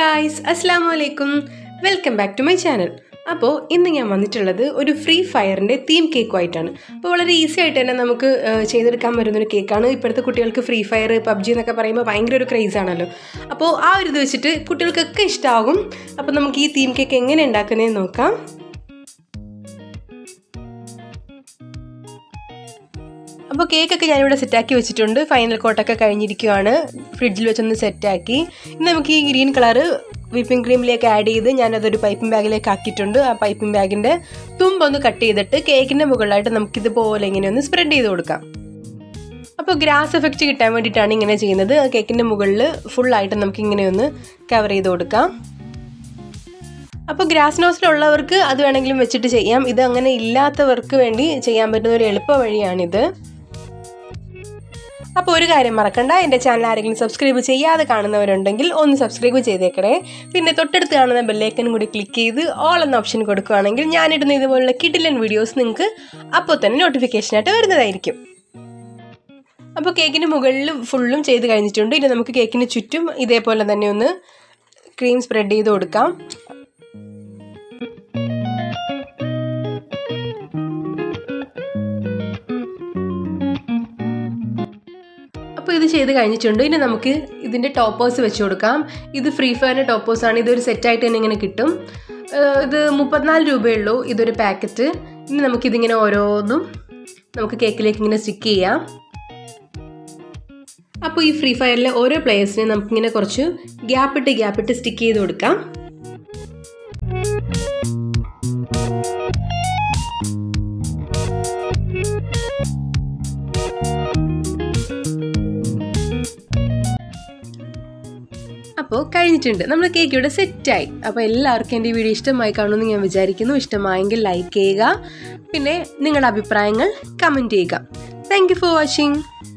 guys അസ്സാം വലൈക്കും welcome back to my channel അപ്പോൾ ഇന്ന് ഞാൻ വന്നിട്ടുള്ളത് ഒരു ഫ്രീ ഫയറിൻ്റെ തീം കേക്കുമായിട്ടാണ് അപ്പോൾ വളരെ ഈസി ആയിട്ട് തന്നെ നമുക്ക് ആ, ചെയ്തെടുക്കാൻ പറ്റുന്നൊരു കേക്കാണ് ഇപ്പോഴത്തെ കുട്ടികൾക്ക് ഫ്രീ ഫയർ പബ്ജി എന്നൊക്കെ പറയുമ്പോൾ ഭയങ്കര ഒരു ക്രേസ് ആണല്ലോ അപ്പോൾ ആ ഒരു ഇത് വെച്ചിട്ട് കുട്ടികൾക്കൊക്കെ ഇഷ്ടമാകും അപ്പോൾ നമുക്ക് ഈ തീം കേക്ക് എങ്ങനെ ഉണ്ടാക്കുന്നതെന്ന് നോക്കാം അപ്പോൾ കേക്കൊക്കെ ഞാനിവിടെ സെറ്റാക്കി വെച്ചിട്ടുണ്ട് ഫൈനൽ കോട്ടൊക്കെ കഴിഞ്ഞിരിക്കുവാണ് ഫ്രിഡ്ജിൽ വെച്ചൊന്ന് സെറ്റാക്കി ഇനി നമുക്ക് ഈ ഗ്രീൻ കളറ് വിപ്പിംഗ് ക്രീമിലേക്ക് ആഡ് ചെയ്ത് ഞാനതൊരു പൈപ്പിംഗ് ബാഗിലേക്ക് ആക്കിയിട്ടുണ്ട് ആ പൈപ്പിംഗ് ബാഗിൻ്റെ തുമ്പൊന്ന് കട്ട് ചെയ്തിട്ട് കേക്കിൻ്റെ മുകളിലായിട്ട് നമുക്കിതുപോലെ ഇങ്ങനെ ഒന്ന് സ്പ്രെഡ് ചെയ്ത് കൊടുക്കാം അപ്പോൾ ഗ്രാസ് എഫക്റ്റ് കിട്ടാൻ വേണ്ടിയിട്ടാണ് ഇങ്ങനെ ചെയ്യുന്നത് ആ കേക്കിൻ്റെ മുകളിൽ ഫുള്ളായിട്ട് നമുക്ക് ഇങ്ങനെ ഒന്ന് കവർ ചെയ്ത് കൊടുക്കാം അപ്പോൾ ഗ്രാസ് നോസിലുള്ളവർക്ക് അത് വേണമെങ്കിലും വെച്ചിട്ട് ചെയ്യാം ഇത് അങ്ങനെ ഇല്ലാത്തവർക്ക് വേണ്ടി ചെയ്യാൻ പറ്റുന്ന ഒരു എളുപ്പ വഴിയാണിത് അപ്പോൾ ഒരു കാര്യം മറക്കണ്ട എൻ്റെ ചാനൽ ആരെങ്കിലും സബ്സ്ക്രൈബ് ചെയ്യാതെ കാണുന്നവരുണ്ടെങ്കിൽ ഒന്ന് സബ്സ്ക്രൈബ് ചെയ്തേക്കണേ പിന്നെ തൊട്ടടുത്ത് കാണുന്ന ബെല്ലൈക്കനും കൂടി ക്ലിക്ക് ചെയ്ത് ഓൾ എന്ന ഓപ്ഷൻ കൊടുക്കുകയാണെങ്കിൽ ഞാനിടുന്ന ഇതുപോലുള്ള കിഡിലൻ വീഡിയോസ് നിങ്ങൾക്ക് അപ്പോൾ തന്നെ നോട്ടിഫിക്കേഷനായിട്ട് വരുന്നതായിരിക്കും അപ്പോൾ കേക്കിന് മുകളിൽ ഫുള്ളും ചെയ്ത് കഴിഞ്ഞിട്ടുണ്ട് ഇനി നമുക്ക് കേക്കിന് ചുറ്റും ഇതേപോലെ തന്നെ ഒന്ന് ക്രീം സ്പ്രെഡ് ചെയ്ത് കൊടുക്കാം അപ്പോൾ ഇത് ചെയ്ത് കഴിഞ്ഞിട്ടുണ്ട് ഇനി നമുക്ക് ഇതിൻ്റെ ടോപ്പേഴ്സ് വെച്ച് കൊടുക്കാം ഇത് ഫ്രീ ഫയറിൻ്റെ ടോപ്പേഴ്സാണ് ഇതൊരു സെറ്റായിട്ട് തന്നെ ഇങ്ങനെ കിട്ടും ഏഹ് ഇത് മുപ്പത്തിനാല് രൂപയുള്ളൂ ഇതൊരു പാക്കറ്റ് ഇനി നമുക്കിതിങ്ങനെ ഓരോന്നും നമുക്ക് കേക്കിലേക്ക് ഇങ്ങനെ സ്റ്റിക്ക് ചെയ്യാം അപ്പോൾ ഈ ഫ്രീ ഫയറിലെ ഓരോ പ്ലേയേഴ്സിനെ നമുക്കിങ്ങനെ കുറച്ച് ഗ്യാപ്പിട്ട് ഗ്യാപ്പിട്ട് സ്റ്റിക്ക് ചെയ്ത് കൊടുക്കാം അപ്പോൾ കഴിഞ്ഞിട്ടുണ്ട് നമ്മൾ കേക്ക് ഇവിടെ സെറ്റായി അപ്പോൾ എല്ലാവർക്കും എൻ്റെ ഈ വീഡിയോ ഇഷ്ടമായി കാണുമെന്ന് ഞാൻ വിചാരിക്കുന്നു ഇഷ്ടമായെങ്കിൽ ലൈക്ക് ചെയ്യുക പിന്നെ നിങ്ങളുടെ അഭിപ്രായങ്ങൾ കമൻറ്റ് ചെയ്യുക താങ്ക് യു ഫോർ വാച്ചിങ്